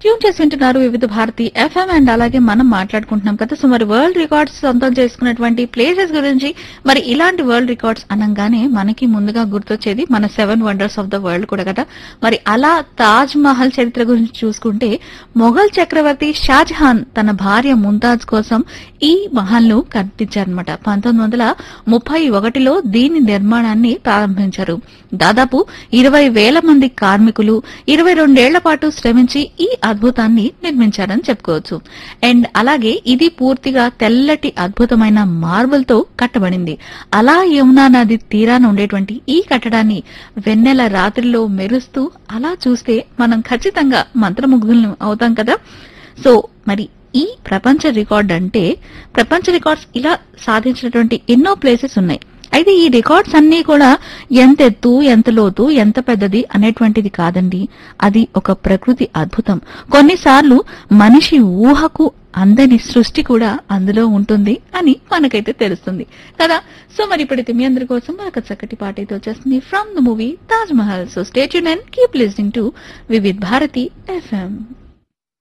tune చేసి వింటున్నారు వివిధ భారతి ఎఫ్ఎం అండ్ అలాగే మనం మాట్లాడుకుంటున్నాం కదా సో మరి వరల్డ్ రికార్డ్స్ సొంతం చేసుకున్నటువంటి ప్లేసెస్ గురించి మరి ఇలాంటి వరల్డ్ రికార్డ్స్ అనగానే మనకి ముందుగా గుర్తొచ్చేది మన seven wonders of the world కూడా కదా మరి అలా తాజ్ మహల్ చరిత్ర గురించి చూసుకుంటే మొఘల్ చక్రవర్తి షాజహాన్ తన భార్య ముంతాజ్ కోసం ఈ మహల్ ను కట్టించారనమాట పంతొమ్మిది వందల ముప్పై ఒకటిలో దీని నిర్మాణాన్ని ప్రారంభించారు దాదాపు ఇరవై వేల మంది కార్మికులు ఇరవై రెండేళ్ల పాటు శ్రమించి ఈ అద్భుతాన్ని నిర్మించారని చెప్పుకోవచ్చు అండ్ అలాగే ఇది పూర్తిగా తెల్లటి అద్భుతమైన మార్బుల్ తో కట్టబడింది అలా యమునా నది తీరాన ఉండేటువంటి ఈ కట్టడాన్ని వెన్నెల రాత్రిలో మెరుస్తూ అలా చూస్తే మనం ఖచ్చితంగా మంత్రముగ్ధులను అవుతాం కదా సో మరి ఈ ప్రపంచ రికార్డ్ అంటే ప్రపంచ రికార్డ్స్ ఇలా సాధించినటువంటి ఎన్నో ప్లేసెస్ ఉన్నాయి అయితే ఈ రికార్డ్స్ అన్నీ కూడా ఎంత ఎత్తు ఎంత లోతు ఎంత పెద్దది అనేటువంటిది కాదండి అది ఒక ప్రకృతి అద్భుతం కొన్నిసార్లు మనిషి ఊహకు అందని సృష్టి కూడా అందులో ఉంటుంది అని మనకైతే తెలుస్తుంది కదా సో మరి ఇప్పుడైతే మీ అందరి కోసం ఒక చక్కటి పాట అయితే వచ్చేస్తుంది from the movie Taj Mahal so stay and keep listening to Vividh Bharati FM